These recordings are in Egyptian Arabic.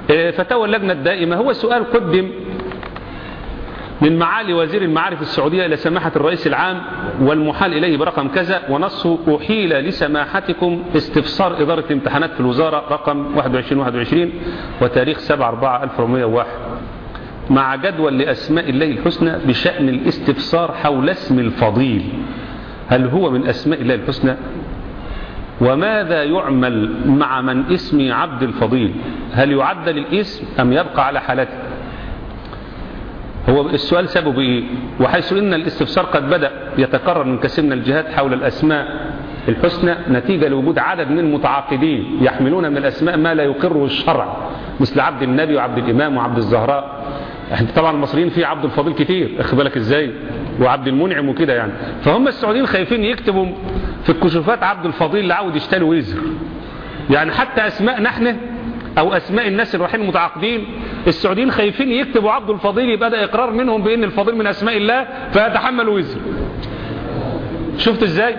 فتاوى اللجنة الدائمة هو سؤال قدم من معالي وزير المعارف السعودية إلى سماحة الرئيس العام والمحال إليه برقم كذا ونصه أحيل لسماحتكم استفسار إدارة الامتحانات في الوزارة رقم 21-21 وتاريخ 7-4-1401 مع جدول لأسماء الله الحسنى بشأن الاستفسار حول اسم الفضيل هل هو من أسماء الله الحسنى وماذا يعمل مع من اسمي عبد الفضيل هل يعدل الاسم أم يبقى على حالته هو السؤال سببه ايه وحيث ان الاستفسار قد بدأ يتكرر من كثير من الجهات حول الاسماء الحسنى نتيجة لوجود عدد من المتعاقدين يحملون من الاسماء ما لا يقره الشرع مثل عبد النبي وعبد الامام وعبد الزهراء احنا طبعا المصريين في عبد الفضيل كتير اخد بالك ازاي وعبد المنعم وكده يعني فهم السعوديين خايفين يكتبوا في الكشوفات عبد الفضيل اللي عاود يشتري ويزر يعني حتى اسماء نحن او اسماء الناس الرايحين المتعاقدين السعوديين خايفين يكتبوا عبد الفضيل يبقى ده اقرار منهم بان الفضيل من اسماء الله فيتحمل وزر شفت ازاي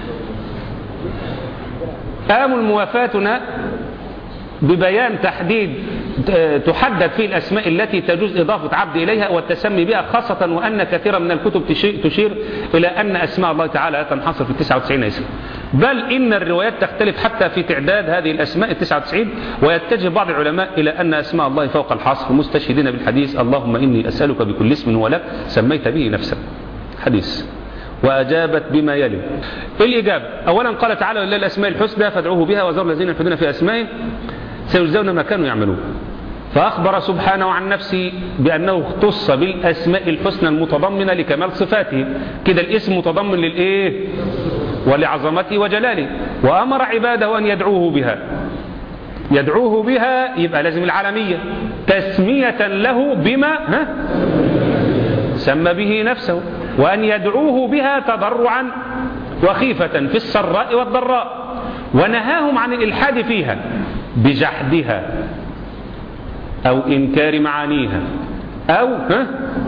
قاموا موافاتنا ببيان تحديد تحدد فيه الأسماء التي تجوز إضافة عبد إليها والتسمي بها خاصة وأن كثيرا من الكتب تشير إلى أن أسماء الله تعالى تنحصر في 99 اسم بل إن الروايات تختلف حتى في تعداد هذه الأسماء 99 ويتجه بعض العلماء إلى أن أسماء الله فوق الحصر مستشهدين بالحديث اللهم إني أسألك بكل اسم هو لك سميت به نفسك حديث وأجابت بما يلي الإجابة أولا قال تعالى لله الأسماء الحسنى فادعوه بها وذروا الذين يلحدون في أسمائه سيجزون ما كانوا يعملون فأخبر سبحانه عن نفسه بأنه اختص بالأسماء الحسنى المتضمنة لكمال صفاته كده الاسم متضمن للإيه ولعظمته وجلاله وأمر عباده أن يدعوه بها يدعوه بها يبقى لازم العالمية تسمية له بما ها سمى به نفسه وأن يدعوه بها تضرعا وخيفة في السراء والضراء ونهاهم عن الإلحاد فيها بجحدها أو إنكار معانيها أو ها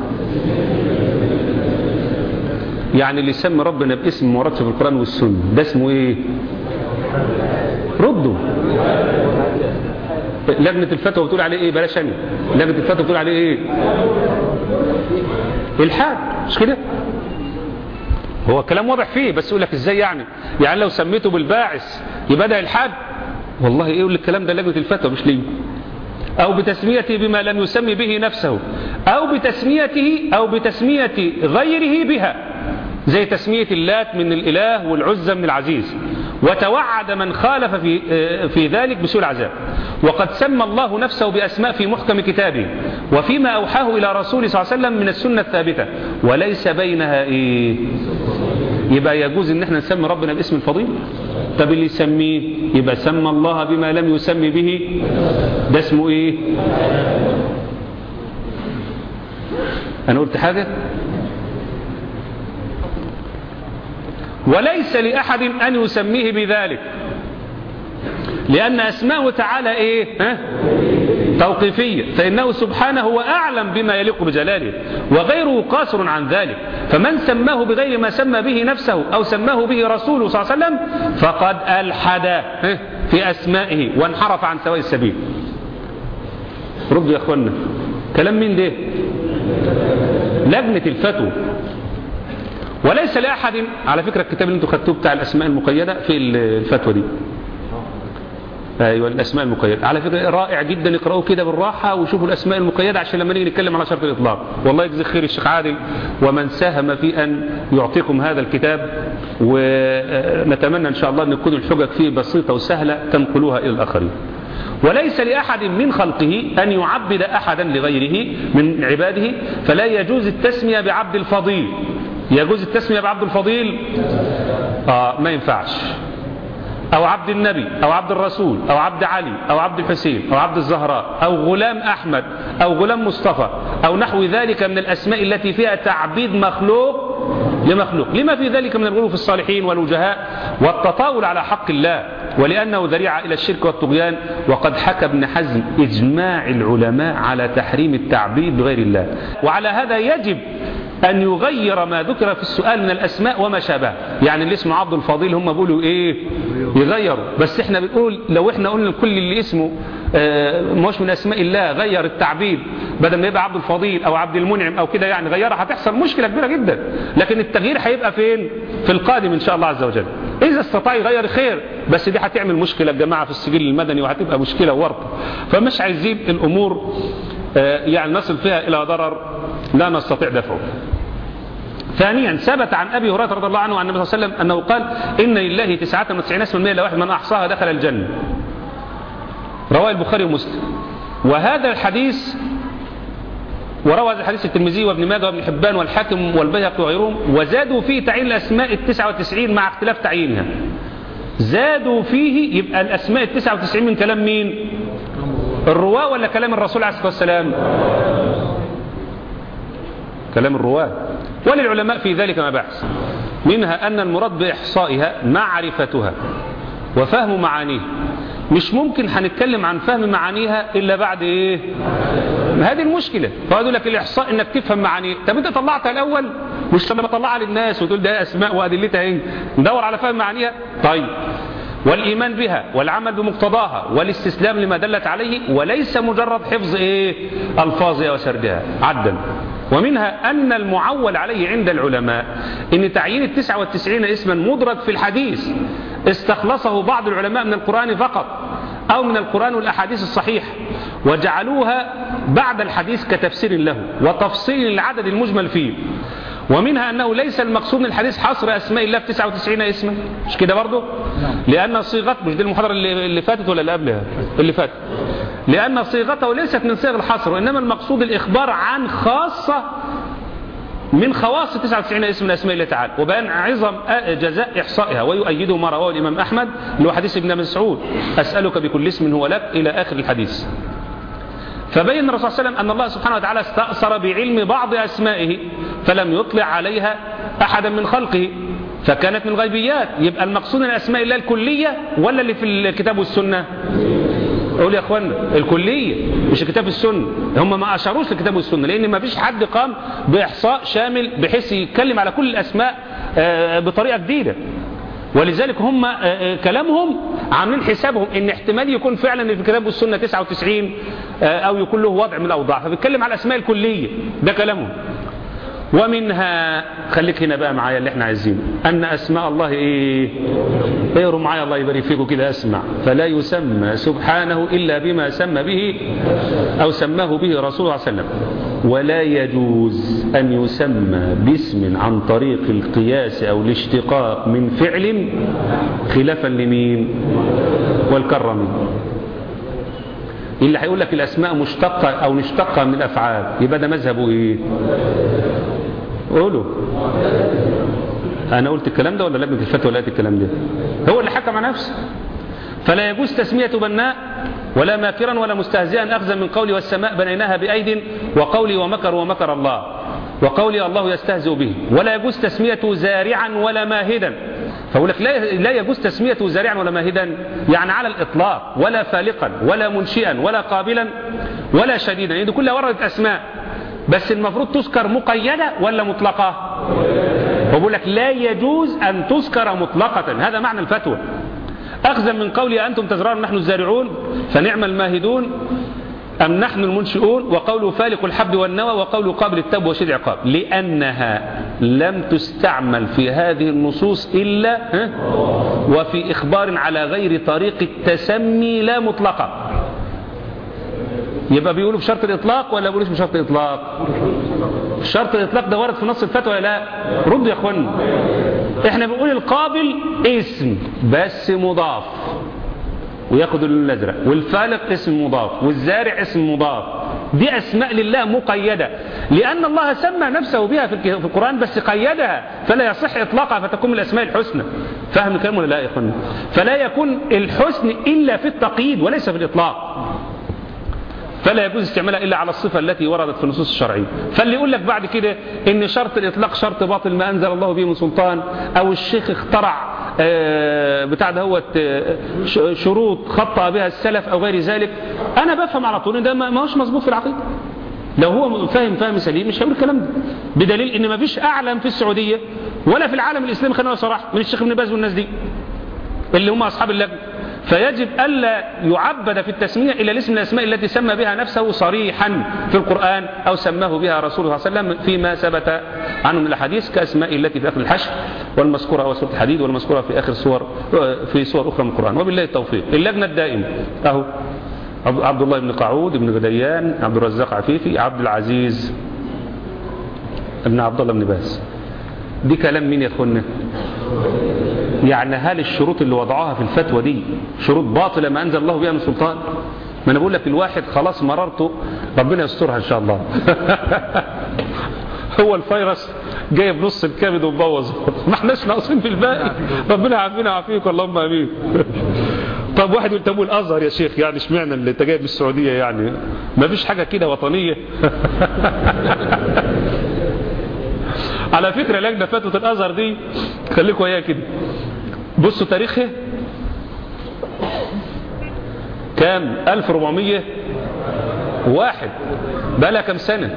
يعني اللي يسمي ربنا باسم مراد في القرآن والسنة ده اسمه ايه ردوا لجنة الفتوى بتقول عليه ايه بلاش انا لجنة الفتوى بتقول عليه ايه الحاد مش كده هو كلام واضح فيه بس يقول لك ازاي يعني يعني لو سميته بالباعث يبقى ده الحاد والله ايه يقول الكلام ده لجنة الفتوى مش ليه أو بتسميته بما لم يسمي به نفسه أو بتسميته أو بتسمية غيره بها زي تسمية اللات من الإله والعزة من العزيز وتوعد من خالف في, في ذلك بسوء العذاب وقد سمى الله نفسه بأسماء في محكم كتابه وفيما أوحاه إلى رسوله صلى الله عليه وسلم من السنة الثابتة وليس بينها إيه يبقى يجوز ان احنا نسمي ربنا باسم الفضيل طب اللي يسميه يبقى سمى الله بما لم يسمي به ده اسمه ايه انا قلت حاجة وليس لأحد أن يسميه بذلك لأن أسماءه تعالى إيه ها؟ توقيفية فإنه سبحانه هو أعلم بما يليق بجلاله وغيره قاصر عن ذلك فمن سماه بغير ما سمى به نفسه أو سماه به رسوله صلى الله عليه وسلم فقد ألحد في أسمائه وانحرف عن سواء السبيل ردوا يا أخوانا كلام مين ده لجنة الفتوى وليس لأحد على فكرة الكتاب اللي انتوا خدتوه بتاع الأسماء المقيدة في الفتوى دي ايوه الاسماء المقيده على فكره رائع جدا اقراوه كده بالراحه وشوفوا الاسماء المقيده عشان لما نيجي نتكلم على شرط الاطلاق والله يجزي خير الشيخ عادل ومن ساهم في ان يعطيكم هذا الكتاب ونتمنى ان شاء الله ان تكون الحجج فيه بسيطه وسهله تنقلوها الى الاخرين وليس لأحد من خلقه أن يعبد أحدا لغيره من عباده فلا يجوز التسمية بعبد الفضيل يجوز التسمية بعبد الفضيل آه ما ينفعش أو عبد النبي أو عبد الرسول أو عبد علي أو عبد الحسين أو عبد الزهراء أو غلام أحمد أو غلام مصطفى أو نحو ذلك من الأسماء التي فيها تعبيد مخلوق لمخلوق لما في ذلك من الغلو في الصالحين والوجهاء والتطاول على حق الله ولأنه ذريعة إلى الشرك والطغيان وقد حكى ابن حزم إجماع العلماء على تحريم التعبيد بغير الله وعلى هذا يجب أن يغير ما ذكر في السؤال من الأسماء وما شابه يعني اللي اسمه عبد الفضيل هم بيقولوا إيه يغيروا بس إحنا بنقول لو إحنا قلنا كل اللي اسمه آه، مش من اسماء الله غير التعبيد بدل ما يبقى عبد الفضيل او عبد المنعم او كده يعني غيرها هتحصل مشكله كبيره جدا لكن التغيير هيبقى فين في القادم ان شاء الله عز وجل اذا استطاع يغير خير بس دي هتعمل مشكله الجماعه في السجل المدني وهتبقى مشكله وورطه فمش عايزين الامور آه، يعني نصل فيها الى ضرر لا نستطيع دفعه ثانيا ثبت عن أبي هريرة رضي الله عنه عن النبي صلى الله عليه وسلم أنه قال إن لله 99 اسما من واحد من أحصاها دخل الجنة رواه البخاري ومسلم وهذا الحديث وروى هذا الحديث الترمذي وابن ماجه وابن حبان والحاكم والبيهقي وغيرهم وزادوا فيه تعيين الأسماء التسعة وتسعين مع اختلاف تعيينها زادوا فيه يبقى الأسماء التسعة وتسعين من كلام مين الرواة ولا كلام الرسول عليه الصلاة والسلام كلام الرواة وللعلماء في ذلك مباحث منها أن المراد بإحصائها معرفتها وفهم معانيها مش ممكن هنتكلم عن فهم معانيها إلا بعد إيه هذه المشكلة فقالوا لك الإحصاء إنك تفهم معانيها طب أنت طلعتها الأول مش لما تطلعها للناس وتقول ده أسماء وأدلتها إيه ندور على فهم معانيها طيب والإيمان بها والعمل بمقتضاها والاستسلام لما دلت عليه وليس مجرد حفظ إيه ألفاظها وسردها عدا ومنها أن المعول عليه عند العلماء أن تعيين التسعة والتسعين اسما مدرج في الحديث استخلصه بعض العلماء من القرآن فقط أو من القرآن والأحاديث الصحيحة وجعلوها بعد الحديث كتفسير له وتفصيل العدد المجمل فيه ومنها أنه ليس المقصود من الحديث حصر أسماء الله في 99 اسما مش كده برضه لأن صيغة مش دي المحاضرة اللي, اللي فاتت ولا اللي قبلها اللي فاتت لأن صيغته ليست من صيغ الحصر وإنما المقصود الإخبار عن خاصة من خواص 99 اسم من اسماء الله تعالى وبيان عظم جزاء احصائها ويؤيده ما رواه الامام احمد اللي هو حديث ابن مسعود اسالك بكل اسم هو لك الى اخر الحديث فبين الرسول صلى الله عليه وسلم أن الله سبحانه وتعالى استأثر بعلم بعض أسمائه فلم يطلع عليها أحدا من خلقه فكانت من غيبيات يبقى المقصود من أسماء الله الكلية ولا اللي في الكتاب والسنة قول يا اخوانا الكلية مش الكتاب والسنة هم ما أشاروش للكتاب والسنة لأن ما فيش حد قام بإحصاء شامل بحيث يتكلم على كل الأسماء بطريقة جديدة ولذلك هم كلامهم عاملين حسابهم ان احتمال يكون فعلا في الكتاب والسنه 99 او يكون له وضع من الاوضاع فبيتكلم على الاسماء الكليه ده كلامهم ومنها خليك هنا بقى معايا اللي احنا عايزينه ان اسماء الله ايه اقروا معايا الله يبارك فيكم كده اسمع فلا يسمى سبحانه الا بما سمى به او سماه به رسول الله صلى الله عليه وسلم ولا يجوز ان يسمى باسم عن طريق القياس او الاشتقاق من فعل خلافا لمين والكرم اللي هيقول لك الاسماء مشتقه او مشتقه من الافعال يبقى ده مذهبه ايه قولوا انا قلت الكلام ده ولا لجنه الفتوى قالت الكلام ده هو اللي حكم على نفسه فلا يجوز تسميه بناء ولا ماكرا ولا مستهزئا اخذا من قولي والسماء بنيناها بايد وقولي ومكر ومكر الله وقولي الله يستهزئ به ولا يجوز تسميته زارعا ولا ماهدا فأقول لك لا, لا يجوز تسميته زارعا ولا ماهدا يعني على الإطلاق ولا فالقا ولا منشئا ولا قابلا ولا شديدا يعني دي كلها وردت أسماء بس المفروض تذكر مقيدة ولا مطلقة وبقول لك لا يجوز أن تذكر مطلقة هذا معنى الفتوى أخذا من قولي أنتم تزرعون نحن الزارعون فنعم الماهدون أم نحن المنشئون وقول فالق الحب والنوى وقول قابل التوب وشد العقاب لأنها لم تستعمل في هذه النصوص إلا وفي إخبار على غير طريق التسمي لا مطلقة يبقى بيقولوا بشرط الإطلاق ولا بيقولوش بشرط الإطلاق شرط الإطلاق ده ورد في نص الفتوى ولا لا ردوا يا أخوانا احنا بنقول القابل اسم بس مضاف وياخد اللون الازرق والفالق اسم مضاف والزارع اسم مضاف دي اسماء لله مقيده لان الله سمى نفسه بها في القران بس قيدها فلا يصح اطلاقها فتكون من الاسماء الحسنى فاهم الكلام ولا لا يا اخوانا فلا يكون الحسن الا في التقييد وليس في الاطلاق فلا يجوز استعمالها إلا على الصفة التي وردت في النصوص الشرعية فاللي يقول لك بعد كده إن شرط الإطلاق شرط باطل ما أنزل الله به من سلطان أو الشيخ اخترع بتاع دهوت شروط خطأ بها السلف أو غير ذلك أنا بفهم على طول إن ده ما هوش مظبوط في العقيدة لو هو فاهم فهم سليم مش هيقول الكلام ده بدليل ان ما فيش اعلم في السعوديه ولا في العالم الاسلامي خلينا صراحه من الشيخ ابن باز والناس دي اللي هم اصحاب اللجنه فيجب ألا يعبد في التسمية إلا الاسم من الأسماء التي سمى بها نفسه صريحا في القرآن أو سماه بها رسوله صلى الله عليه وسلم فيما ثبت عنه من الحديث كأسماء التي في آخر الحشر والمذكورة هو سورة الحديد والمذكورة في آخر سور في سور أخرى من القرآن وبالله التوفيق اللجنة الدائمة أهو عبد الله بن قعود بن غديان عبد الرزاق عفيفي عبد العزيز ابن عبد الله بن باز دي كلام مين يا اخوانا يعني هل الشروط اللي وضعوها في الفتوى دي شروط باطلة ما أنزل الله بها من سلطان ما أنا بقول لك الواحد خلاص مررته ربنا يسترها إن شاء الله هو الفيروس جايب نص الكبد ومبوظ ما احناش ناقصين في الباقي ربنا يعافينا ويعافيك اللهم امين طب واحد يقول طب الازهر يا شيخ يعني اشمعنى اللي انت جايب من السعوديه يعني ما فيش حاجه كده وطنيه على فكره لجنه فتوى الازهر دي خليكم وياها كده بصوا تاريخها كام 1401 بقى لها كام سنه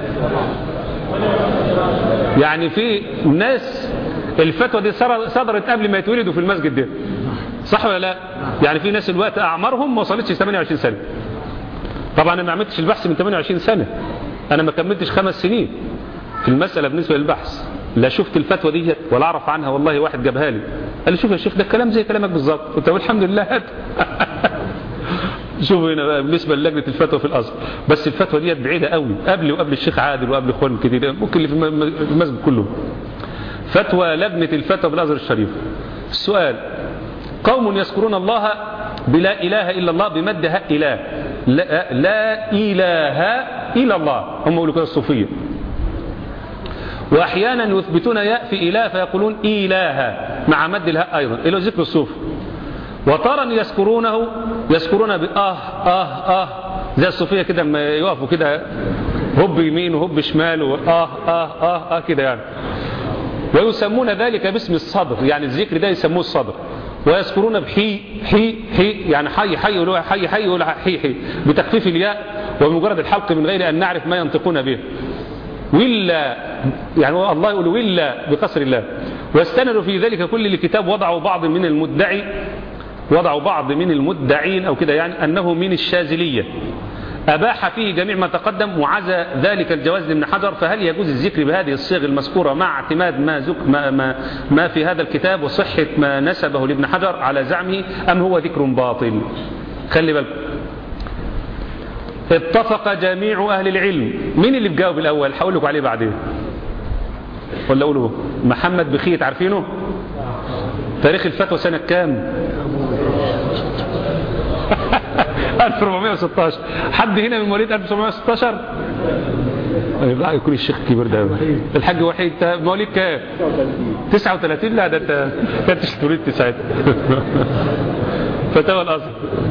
يعني في ناس الفتوى دي صدرت قبل ما يتولدوا في المسجد ده صح ولا لا يعني في ناس الوقت اعمارهم ما وصلتش 28 سنه طبعا انا ما عملتش البحث من 28 سنه انا ما كملتش خمس سنين في المساله بالنسبه للبحث لا شفت الفتوى دي ولا اعرف عنها والله واحد جابها لي قال لي شوف يا شيخ ده الكلام زي كلامك بالظبط قلت له الحمد لله هات شوفوا هنا بقى بالنسبه للجنه الفتوى في الازهر بس الفتوى ديت بعيده قوي قبل وقبل الشيخ عادل وقبل اخوان كتير ممكن اللي في المسجد كله فتوى لجنه الفتوى في الازهر الشريف السؤال قوم يذكرون الله بلا اله الا الله بمد هاء اله لا, لا اله الا الله هم يقولوا كده الصوفيه واحيانا يثبتون ياء في اله فيقولون اله مع مد الهاء ايضا الى ذكر الصوف وترى يذكرونه يذكرون بآه آه آه زي الصوفية كده لما يقفوا كده هب يمين وهب شمال وآه آه آه آه كده يعني ويسمون ذلك باسم الصدر يعني الذكر ده يسموه الصدر ويذكرون بحي حي حي يعني حي حي يقولوا حي حي يقولوا حي حي بتخفيف الياء وبمجرد الحلق من غير أن نعرف ما ينطقون به ولا يعني الله يقول ولا بقصر الله واستندوا في ذلك كل الكتاب وضعوا بعض من المدعي وضعوا بعض من المدعين أو كده يعني أنه من الشاذلية أباح فيه جميع ما تقدم وعزى ذلك الجواز لابن حجر فهل يجوز الذكر بهذه الصيغ المذكورة مع اعتماد ما, زك ما, ما, ما في هذا الكتاب وصحة ما نسبه لابن حجر على زعمه أم هو ذكر باطل خلي بالكم اتفق جميع أهل العلم مين اللي بجاوب الأول هقول لكم عليه بعدين ولا أقوله محمد بخيت عارفينه تاريخ الفتوى سنة كام 1416 حد هنا من مواليد 1916 لا يكون الشيخ الكبير ده الحاج وحيد مواليد كام 39 لا ده انت كنتش تريد تساعد فتاوى الازهر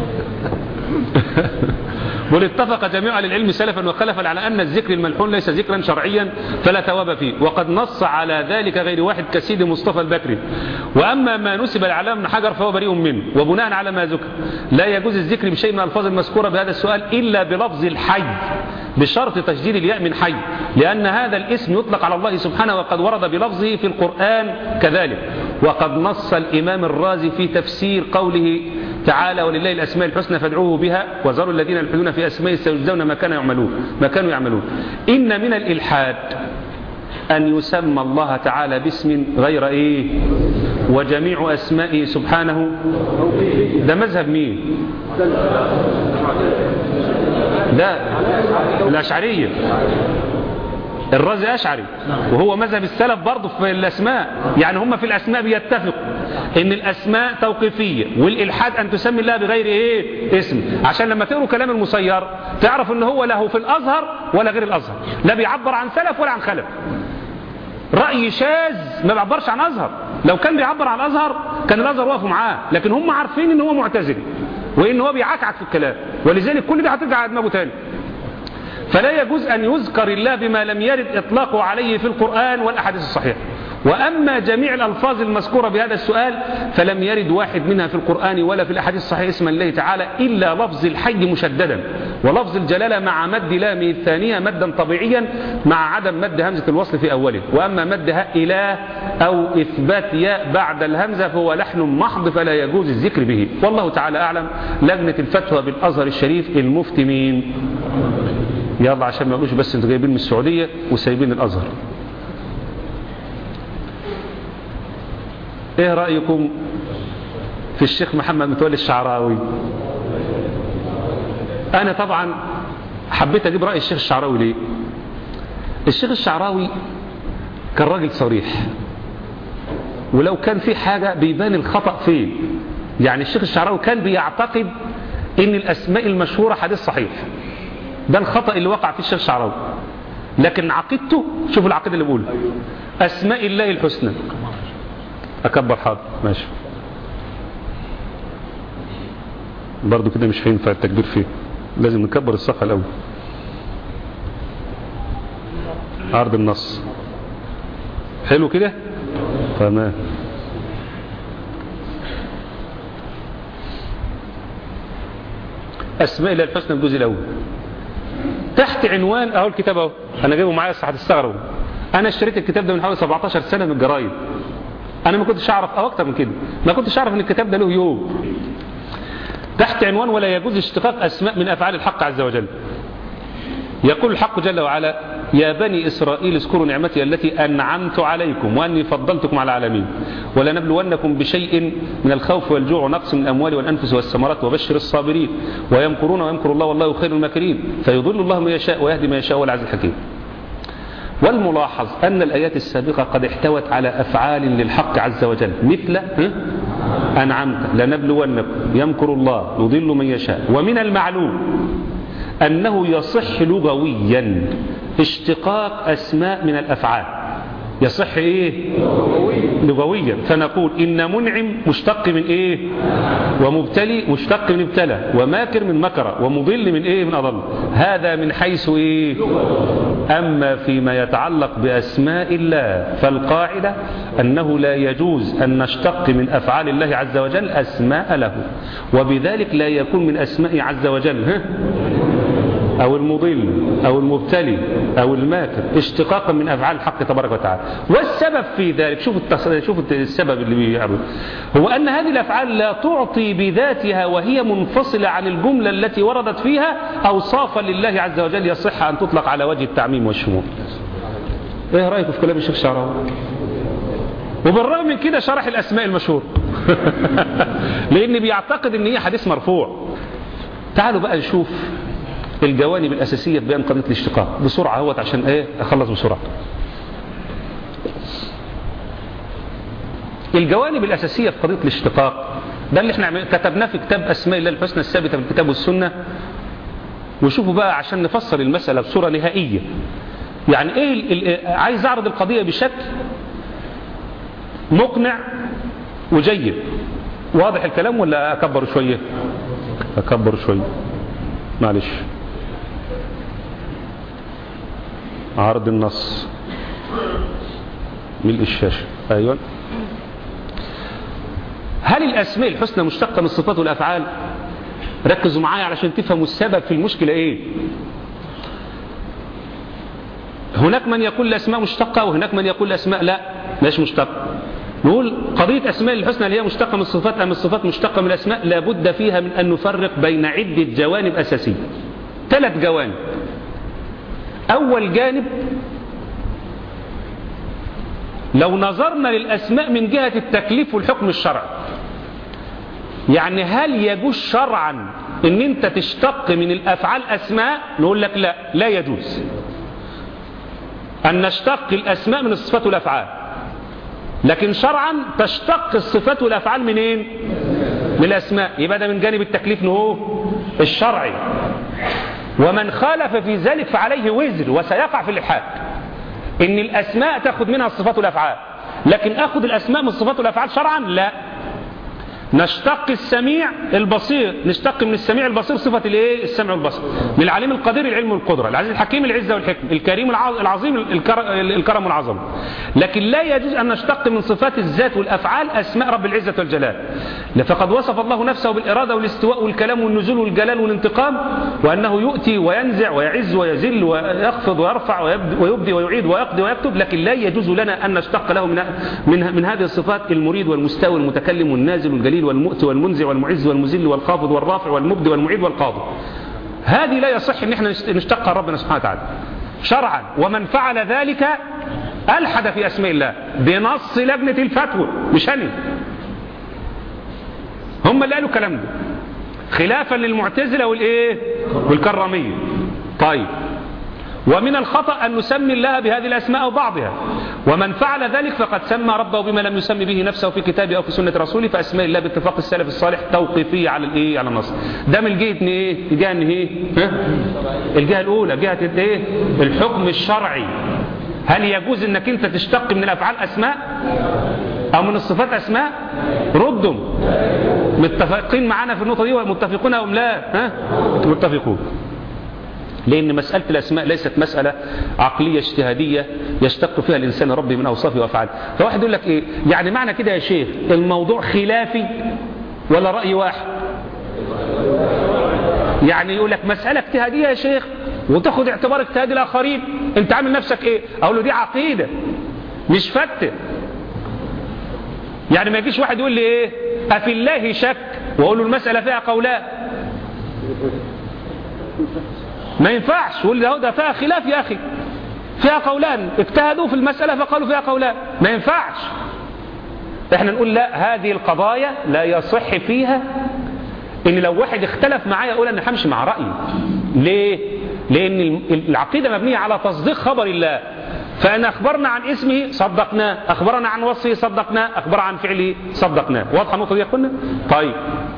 ولاتفق جميع اهل العلم سلفا وخلفا على ان الذكر الملحون ليس ذكرا شرعيا فلا ثواب فيه وقد نص على ذلك غير واحد كسيد مصطفى البكري واما ما نسب لعلام بن حجر فهو بريء منه وبناء على ما ذكر لا يجوز الذكر بشيء من الالفاظ المذكوره بهذا السؤال الا بلفظ الحي بشرط تشديد الياء من حي لان هذا الاسم يطلق على الله سبحانه وقد ورد بلفظه في القران كذلك وقد نص الامام الرازي في تفسير قوله تعالى ولله الأسماء الحسنى فادعوه بها وذروا الذين يلحدون في أسماء سيجزون ما كانوا يعملون ما كانوا يعملون إن من الإلحاد أن يسمى الله تعالى باسم غير إيه وجميع أسمائه سبحانه ده مذهب مين ده الأشعرية الرازي أشعري وهو مذهب السلف برضه في الأسماء يعني هم في الأسماء بيتفقوا ان الأسماء توقيفية والإلحاد أن تسمي الله بغير إيه اسم عشان لما تقروا كلام المسير تعرف ان هو له في الأزهر ولا غير الأزهر لا بيعبر عن سلف ولا عن خلف رأي شاذ ما بيعبرش عن أزهر لو كان بيعبر عن الأزهر كان الأزهر وقفوا معاه لكن هم عارفين ان هو معتزلي وان هو بيعكعك في الكلام ولذلك كل ده هترجع على دماغه تاني فلا يجوز أن يذكر الله بما لم يرد إطلاقه عليه في القرآن والأحاديث الصحيحة وأما جميع الألفاظ المذكورة بهذا السؤال فلم يرد واحد منها في القرآن ولا في الأحاديث الصحيحة اسم الله تعالى إلا لفظ الحي مشددا ولفظ الجلالة مع مد لامه الثانية مدا طبيعيا مع عدم مد همزة الوصل في أوله وأما مد هاء إله أو إثبات ياء بعد الهمزة فهو لحن محض فلا يجوز الذكر به والله تعالى أعلم لجنة الفتوى بالأزهر الشريف المفتي مين يلا عشان ما يقولوش بس انتوا جايبين من السعودية وسايبين الأزهر ايه رأيكم في الشيخ محمد متولي الشعراوي انا طبعا حبيت اجيب رأي الشيخ الشعراوي ليه الشيخ الشعراوي كان راجل صريح ولو كان في حاجة بيبان الخطأ فين يعني الشيخ الشعراوي كان بيعتقد ان الاسماء المشهورة حديث صحيح ده الخطأ اللي وقع فيه الشيخ الشعراوي لكن عقيدته شوف العقيدة اللي بقول اسماء الله الحسنى اكبر حاضر ماشي برضو كده مش هينفع التكبير فيه لازم نكبر الصفحة الاول عرض النص حلو كده تمام اسماء الله الحسنى الجزء الاول تحت عنوان اهو الكتاب اهو انا جايبه معايا صح هتستغربوا انا اشتريت الكتاب ده من حوالي 17 سنه من الجرايد انا ما كنتش اعرف او اكتر من كده ما كنتش اعرف ان الكتاب ده له يوم تحت عنوان ولا يجوز اشتقاق اسماء من افعال الحق عز وجل يقول الحق جل وعلا يا بني إسرائيل اذكروا نعمتي التي أنعمت عليكم وأني فضلتكم على العالمين ولنبلونكم بشيء من الخوف والجوع ونقص من الأموال والأنفس والثمرات وبشر الصابرين ويمكرون ويمكر الله والله خير الماكرين فيضل الله من يشاء ويهدي من يشاء والعز الحكيم والملاحظ أن الآيات السابقة قد احتوت على أفعال للحق عز وجل مثل أنعمت لنبلونكم يمكر الله يضل من يشاء ومن المعلوم أنه يصح لغويا اشتقاق أسماء من الأفعال يصح إيه لغويا فنقول إن منعم مشتق من إيه ومبتلي مشتق من ابتلى وماكر من مكر ومضل من إيه من أضل هذا من حيث إيه أما فيما يتعلق بأسماء الله فالقاعدة أنه لا يجوز أن نشتق من أفعال الله عز وجل أسماء له وبذلك لا يكون من أسماء عز وجل ها أو المضل أو المبتلي أو الماكر اشتقاقا من أفعال الحق تبارك وتعالى والسبب في ذلك شوف شوف السبب اللي بيعمل هو أن هذه الأفعال لا تعطي بذاتها وهي منفصلة عن الجملة التي وردت فيها أوصافا لله عز وجل يصح أن تطلق على وجه التعميم والشمول ايه رأيك في كلام الشيخ شعراوي وبالرغم من كده شرح الأسماء المشهور لأن بيعتقد أن هي حديث مرفوع تعالوا بقى نشوف الجوانب الأساسية في بيان قضية الاشتقاق بسرعة اهوت عشان ايه اخلص بسرعة الجوانب الأساسية في قضية الاشتقاق ده اللي احنا كتبناه في كتاب أسماء الله الحسنى الثابتة في الكتاب والسنة وشوفوا بقى عشان نفسر المسألة بصورة نهائية يعني ايه عايز اعرض القضية بشكل مقنع وجيد واضح الكلام ولا اكبر شوية اكبر شوية معلش عرض النص ملء الشاشة أيوة هل الأسماء الحسنى مشتقة من الصفات والأفعال ركزوا معايا علشان تفهموا السبب في المشكلة إيه هناك من يقول الأسماء مشتقة وهناك من يقول الأسماء لا مش مشتقة نقول قضية أسماء الحسنى اللي هي مشتقة من الصفات أم الصفات مشتقة من الأسماء لابد فيها من أن نفرق بين عدة جوانب أساسية ثلاث جوانب أول جانب لو نظرنا للأسماء من جهة التكليف والحكم الشرعي يعني هل يجوز شرعا ان انت تشتق من الافعال اسماء نقول لك لا لا يجوز ان نشتق الاسماء من الصفات والافعال لكن شرعا تشتق الصفات والافعال منين من الاسماء يبقى ده من جانب التكليف نهو الشرعي ومن خالف في ذلك فعليه وزر وسيقع في الإلحاد إن الأسماء تأخذ منها الصفات والأفعال لكن أخذ الأسماء من الصفات والأفعال شرعا لا نشتق السميع البصير نشتق من السميع البصير صفة الايه السمع والبصر من العليم القدير العلم والقدرة العزيز الحكيم العزة والحكم الكريم العظيم الكرم والعظمة لكن لا يجوز أن نشتق من صفات الذات والأفعال أسماء رب العزة والجلال فقد وصف الله نفسه بالإرادة والاستواء والكلام والنزول والجلال والانتقام وأنه يؤتي وينزع ويعز ويذل ويخفض ويرفع ويبدي ويعيد ويقضي ويكتب لكن لا يجوز لنا أن نشتق له من, من, من هذه الصفات المريد والمستوى والمتكلم والنازل والجليل والمؤتي والمنزع والمعز والمذل والخافض والرافع والمبدي والمعيد والقاضي هذه لا يصح ان احنا نشتقها ربنا سبحانه وتعالى شرعا ومن فعل ذلك ألحد في أسماء الله بنص لجنة الفتوى مش أنا هم اللي قالوا الكلام ده خلافا للمعتزلة والإيه والكرامية طيب ومن الخطأ أن نسمي الله بهذه الأسماء أو بعضها ومن فعل ذلك فقد سمى ربه بما لم يسمي به نفسه في كتابه أو في سنة رسوله فأسماء الله باتفاق السلف الصالح توقيفية على الإيه على النص ده من جهة إيه الجهة إن إيه الجهة الأولى جهة الإيه الحكم الشرعي هل يجوز انك انت تشتق من الافعال اسماء او من الصفات اسماء ردوا متفقين معانا في النقطه دي متفقون او لا ها متفقون لأن مسألة الأسماء ليست مسألة عقلية اجتهادية يشتق فيها الإنسان ربي من أوصافه وأفعاله فواحد يقول لك إيه يعني معنى كده يا شيخ الموضوع خلافي ولا رأي واحد يعني يقول لك مسألة اجتهادية يا شيخ وتاخد اعتبار اجتهاد الآخرين انت عامل نفسك ايه اقول له دي عقيدة مش فتة يعني ما يجيش واحد يقول لي ايه افي الله شك واقول له المسألة فيها قولان ما ينفعش يقول ده ده فيها خلاف يا اخي فيها قولان اجتهدوا في المسألة فقالوا فيها قولان ما ينفعش احنا نقول لا هذه القضايا لا يصح فيها ان لو واحد اختلف معايا اقول انا همشي مع رأيي ليه لأن العقيدة مبنية على تصديق خبر الله فأن أخبرنا عن اسمه صدقناه أخبرنا عن وصفه صدقناه أخبر عن فعله صدقناه واضحة النقطة دي يا أخوانا طيب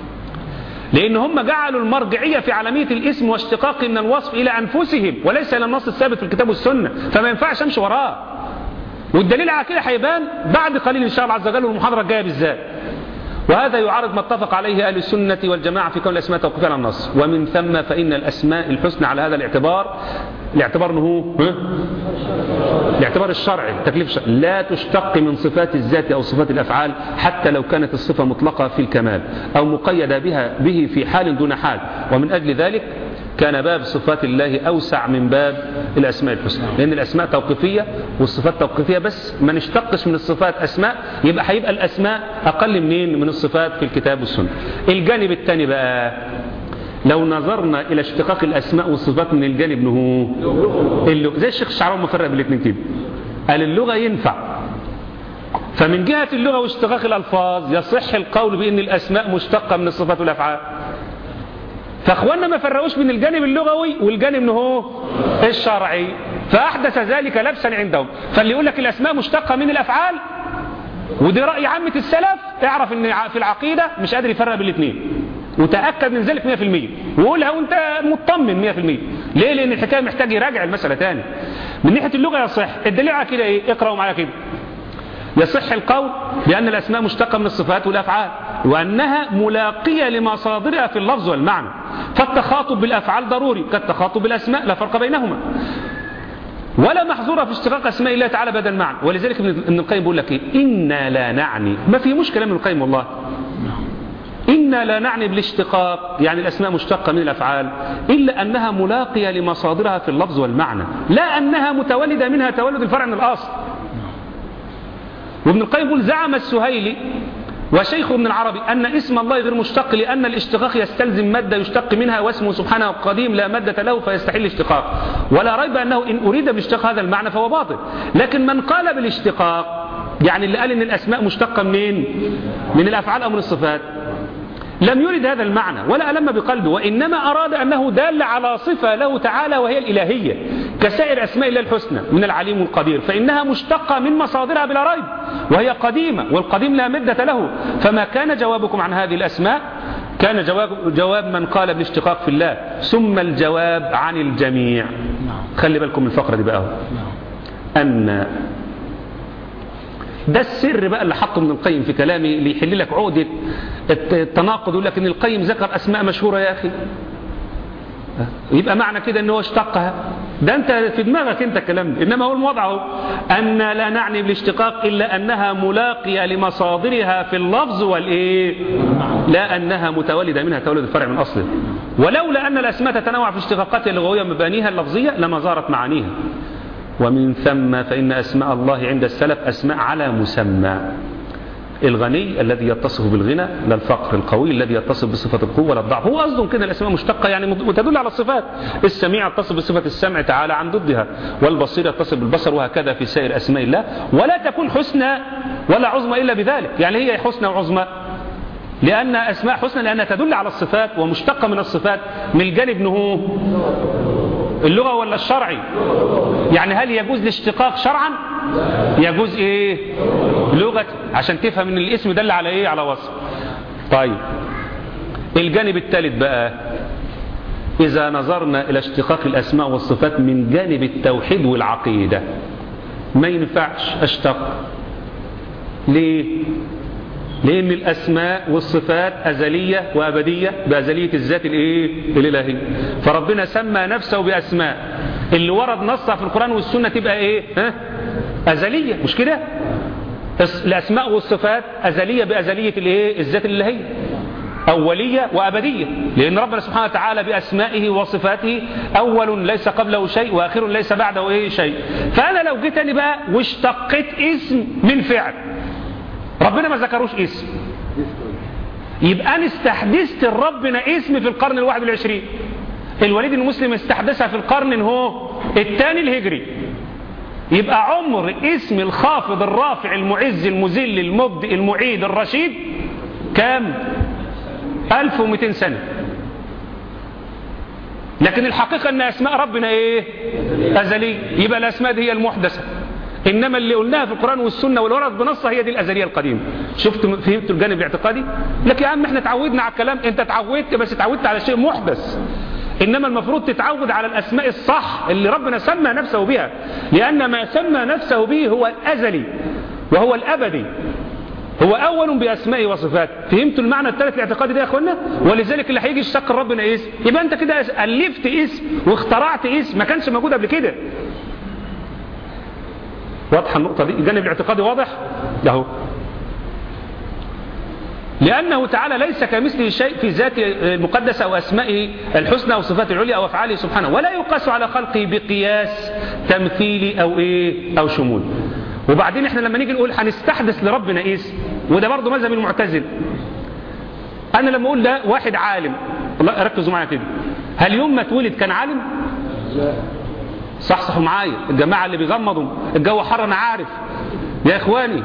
لأن هم جعلوا المرجعية في عالمية الاسم واشتقاق من الوصف إلى أنفسهم وليس إلى النص الثابت في الكتاب والسنة فما ينفعش أمشي وراه والدليل على كده هيبان بعد قليل إن شاء الله عز وجل والمحاضرة الجاية بالذات وهذا يعارض ما اتفق عليه أهل السنة والجماعة في كون الأسماء توقفين على النص ومن ثم فإن الأسماء الحسنى على هذا الاعتبار الاعتبار أنه هو الاعتبار الشرعي تكليف الشرعي لا تشتق من صفات الذات أو صفات الأفعال حتى لو كانت الصفة مطلقة في الكمال أو مقيدة بها به في حال دون حال ومن أجل ذلك كان باب صفات الله أوسع من باب الأسماء الحسنى لأن الأسماء توقيفية والصفات توقيفية بس ما نشتقش من الصفات أسماء يبقى هيبقى الأسماء أقل منين من الصفات في الكتاب والسنة الجانب الثاني بقى لو نظرنا إلى اشتقاق الأسماء والصفات من الجانب نهو اللغة زي الشيخ الشعراوي مفرق بالاثنين كده قال اللغة ينفع فمن جهة اللغة واشتقاق الألفاظ يصح القول بأن الأسماء مشتقة من الصفات والأفعال فاخواننا ما فرقوش بين الجانب اللغوي والجانب ان هو الشرعي فاحدث ذلك لبسا عندهم فاللي يقول لك الاسماء مشتقه من الافعال ودي راي عامه السلف اعرف ان في العقيده مش قادر يفرق بين الاثنين وتاكد من ذلك 100% وقولها وانت مطمن 100% ليه لان الحكايه محتاج يراجع المساله تاني من ناحيه اللغه يصح الدليل على كده ايه اقراوا معايا كده يصح القول بأن الأسماء مشتقة من الصفات والأفعال وأنها ملاقية لمصادرها في اللفظ والمعنى فالتخاطب بالأفعال ضروري كالتخاطب بالأسماء لا فرق بينهما ولا محظورة في اشتقاق أسماء الله تعالى بدل معنى ولذلك ابن القيم بيقول لك إيه إنا لا نعني ما في مشكلة من القيم والله إنا لا نعني بالاشتقاق يعني الأسماء مشتقة من الأفعال إلا أنها ملاقية لمصادرها في اللفظ والمعنى لا أنها متولدة منها تولد الفرع من الأصل وابن القيم يقول زعم السهيلي وشيخ ابن العربي أن اسم الله غير مشتق لأن الاشتقاق يستلزم مادة يشتق منها واسمه سبحانه قديم لا مادة له فيستحيل الاشتقاق ولا ريب أنه إن أريد بالاشتقاق هذا المعنى فهو باطل لكن من قال بالاشتقاق يعني اللي قال إن الأسماء مشتقة منين من الأفعال أو من الصفات لم يرد هذا المعنى ولا ألم بقلبه وإنما أراد أنه دال على صفة له تعالى وهي الإلهية كسائر أسماء الله الحسنى من العليم القدير فإنها مشتقة من مصادرها بلا ريب وهي قديمة والقديم لا مدة له فما كان جوابكم عن هذه الأسماء كان جواب, جواب من قال بالاشتقاق في الله ثم الجواب عن الجميع خلي بالكم من الفقرة دي بقى أن ده السر بقى اللي حطه ابن القيم في كلامه اللي يحل لك عقدة التناقض يقول لك ان القيم ذكر اسماء مشهورة يا اخي يبقى معنى كده ان هو اشتقها ده انت في دماغك انت الكلام ده انما هو الموضع هو ان لا نعني بالاشتقاق الا انها ملاقيه لمصادرها في اللفظ والايه لا انها متولده منها تولد الفرع من اصله ولولا ان الاسماء تتنوع في اشتقاقاتها اللغويه ومبانيها اللفظيه لما ظهرت معانيها ومن ثم فان اسماء الله عند السلف اسماء على مسمى الغني الذي يتصف بالغنى لا الفقر القوي الذي يتصف بصفة القوة لا الضعف هو قصدهم كده الأسماء مشتقة يعني وتدل على الصفات السميع يتصف بصفة السمع تعالى عن ضدها والبصير يتصف بالبصر وهكذا في سائر أسماء الله ولا تكون حسنى ولا عظمى إلا بذلك يعني هي حسنى وعظمى لأن أسماء حسنى لأنها تدل على الصفات ومشتقة من الصفات من الجانب نهو اللغة ولا الشرعي يعني هل يجوز الاشتقاق شرعا يجوز ايه لغة عشان تفهم ان الاسم دل على ايه على وصف طيب الجانب الثالث بقى إذا نظرنا إلى اشتقاق الأسماء والصفات من جانب التوحيد والعقيدة ما ينفعش أشتق ليه لأن الأسماء والصفات أزلية وأبدية بأزلية الذات الإيه؟ الإلهية فربنا سمى نفسه بأسماء اللي ورد نصها في القرآن والسنة تبقى إيه ها؟ أزلية مش كده الأسماء والصفات أزلية بأزلية الإيه؟ الذات الإلهية أولية وأبدية لأن ربنا سبحانه وتعالى بأسمائه وصفاته أول ليس قبله شيء وآخر ليس بعده إيه شيء فأنا لو جيت أنا بقى واشتقيت اسم من فعل ربنا ما ذكروش اسم يبقى أنا استحدثت ربنا اسم في القرن الواحد والعشرين الوليد المسلم استحدثها في القرن هو الثاني الهجري يبقى عمر اسم الخافض الرافع المعز المذل المبدئ المعيد الرشيد كام 1200 سنة لكن الحقيقة ان اسماء ربنا ايه ازلية يبقى الاسماء دي هي المحدثة انما اللي قلناها في القرآن والسنة والورد بنصها هي دي الازلية القديمة شفت فهمت الجانب الاعتقادي لك يا عم احنا تعودنا على الكلام انت تعودت بس تعودت على شيء محدث إنما المفروض تتعود على الأسماء الصح اللي ربنا سمى نفسه بها لأن ما سمى نفسه به هو الأزلي وهو الأبدي هو أول بأسمائه وصفاته فهمتوا المعنى الثالث الاعتقادي ده يا أخوانا ولذلك اللي هيجي يشتق ربنا اسم يبقى أنت كده ألفت اسم واخترعت اسم ما كانش موجود قبل كده واضحة النقطة دي الجانب الاعتقادي واضح اهو لأنه تعالى ليس كمثله شيء في ذاته المقدسة أو أسمائه الحسنى أو صفاته العليا أو أفعاله سبحانه ولا يقاس على خلقه بقياس تمثيلي أو إيه أو شمول وبعدين احنا لما نيجي نقول هنستحدث لربنا اسم وده برضه مذهب المعتزل أنا لما أقول ده واحد عالم الله ركزوا معايا كده هل يوم ما اتولد كان عالم؟ صحصحوا معايا الجماعة اللي بيغمضوا الجو حر أنا عارف يا إخواني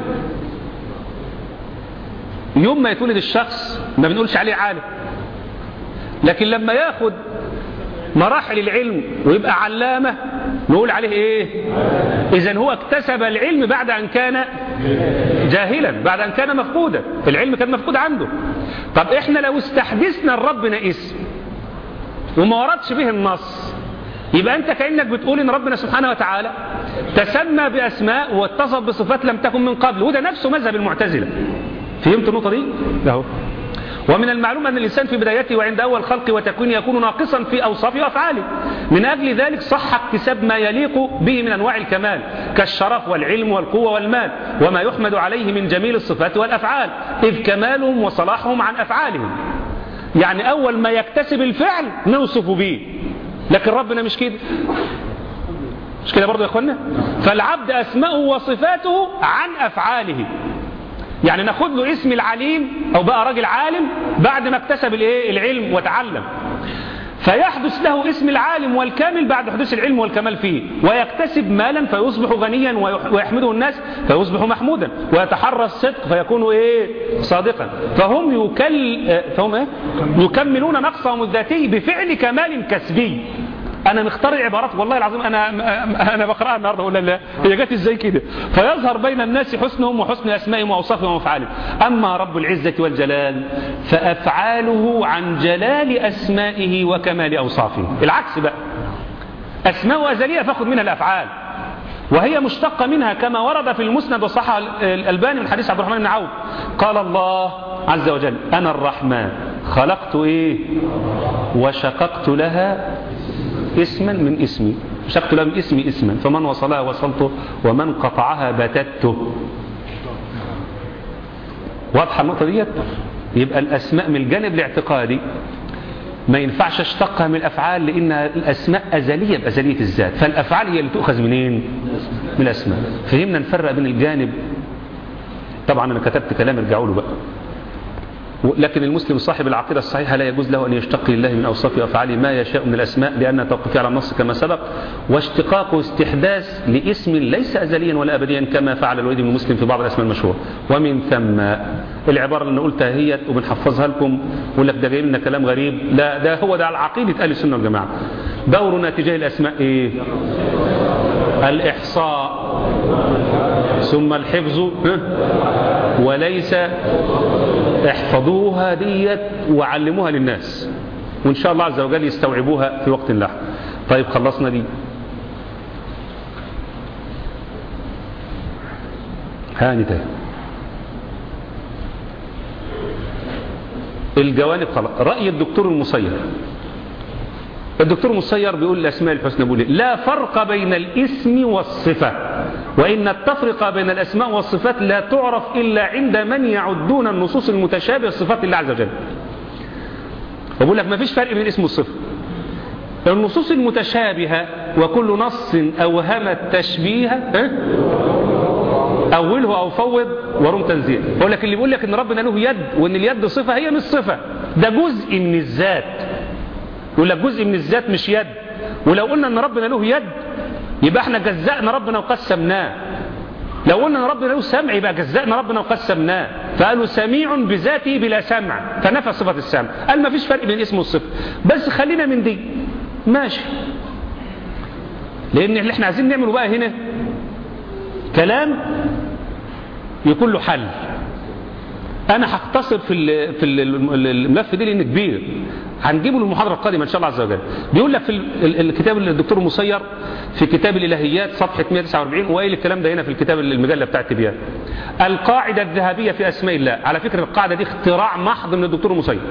يوم ما يتولد الشخص ما بنقولش عليه عالم لكن لما ياخد مراحل العلم ويبقى علامة نقول عليه ايه اذا هو اكتسب العلم بعد ان كان جاهلا بعد ان كان مفقودا العلم كان مفقود عنده طب احنا لو استحدثنا لربنا اسم وما وردش به النص يبقى انت كأنك بتقول ان ربنا سبحانه وتعالى تسمى باسماء واتصف بصفات لم تكن من قبل وده نفسه مذهب المعتزله فهمت النقطة دي؟ اهو ومن المعلوم أن الإنسان في بدايته وعند أول خلق وتكوينه يكون ناقصا في أوصافه وأفعاله من أجل ذلك صح اكتساب ما يليق به من أنواع الكمال كالشرف والعلم والقوة والمال وما يحمد عليه من جميل الصفات والأفعال إذ كمالهم وصلاحهم عن أفعالهم يعني أول ما يكتسب الفعل نوصف به لكن ربنا مش كده مش كده برضه يا اخوانا فالعبد أسماءه وصفاته عن أفعاله يعني ناخد له اسم العليم او بقى راجل عالم بعد ما اكتسب الايه العلم وتعلم فيحدث له اسم العالم والكامل بعد حدوث العلم والكمال فيه ويكتسب مالا فيصبح غنيا ويحمده الناس فيصبح محمودا ويتحرى الصدق فيكون ايه صادقا فهم يكل فهم ايه يكملون نقصهم الذاتي بفعل كمال كسبي انا مختار العبارات والله العظيم انا انا بقراها النهارده اقول لا هي جت ازاي كده فيظهر بين الناس حسنهم وحسن اسمائهم واوصافهم وافعالهم اما رب العزه والجلال فافعاله عن جلال اسمائه وكمال اوصافه العكس بقى اسماء ازليه فاخذ منها الافعال وهي مشتقة منها كما ورد في المسند وصح الألباني من حديث عبد الرحمن بن عوف قال الله عز وجل أنا الرحمن خلقت إيه وشققت لها اسما من اسمي شققت لها من اسمي اسما فمن وصلها وصلته ومن قطعها بتته واضحة النقطة ديت يبقى الأسماء من الجانب الاعتقادي ما ينفعش اشتقها من الأفعال لأن الأسماء أزلية بأزلية الذات فالأفعال هي اللي تؤخذ منين من الأسماء فهمنا نفرق بين الجانب طبعا أنا كتبت كلام ارجعوا له بقى لكن المسلم صاحب العقيدة الصحيحة لا يجوز له أن يشتق لله من أوصاف وأفعاله ما يشاء من الأسماء لأن توقفه على النص كما سبق واشتقاقه استحداث لاسم ليس أزليا ولا أبديا كما فعل الوليد بن مسلم في بعض الأسماء المشهورة ومن ثم العبارة اللي قلتها هي وبنحفظها لكم يقول لك ده جاي لنا كلام غريب لا ده هو ده عقيدة أهل السنة والجماعة دورنا تجاه الأسماء إيه الإحصاء ثم الحفظ وليس احفظوها ديت وعلموها للناس وإن شاء الله عز وجل يستوعبوها في وقت لاحق طيب خلصنا دي هاني تاني الجوانب خلاص رأي الدكتور المصير الدكتور المصير بيقول الأسماء الحسنى بيقول لا فرق بين الاسم والصفة وإن التفرقة بين الأسماء والصفات لا تعرف إلا عند من يعدون النصوص المتشابهة صفات الله عز وجل وبقول لك ما فيش فرق بين الاسم والصفة النصوص المتشابهة وكل نص أوهم التشبيه أوله أو فوض ورم تنزيل بقول لك اللي بيقول لك إن ربنا له يد وإن اليد صفة هي مش صفة ده جزء من الذات يقول لك جزء من الذات مش يد ولو قلنا ان ربنا له يد يبقى احنا جزأنا ربنا وقسمناه لو قلنا ان ربنا له سمع يبقى جزأنا ربنا وقسمناه فقالوا سميع بذاته بلا سمع فنفى صفة السمع قال ما فيش فرق بين الاسم والصفة بس خلينا من دي ماشي لان اللي احنا عايزين نعمله بقى هنا كلام يكون له حل انا هختصر في في الملف ده لان كبير هنجيبه للمحاضره القادمه ان شاء الله عز وجل بيقول لك في الكتاب الدكتور المصير في كتاب الالهيات صفحه 149 وقايل الكلام ده هنا في الكتاب المجله بتاع التبيان القاعده الذهبيه في اسماء الله على فكره القاعده دي اختراع محض من الدكتور المصير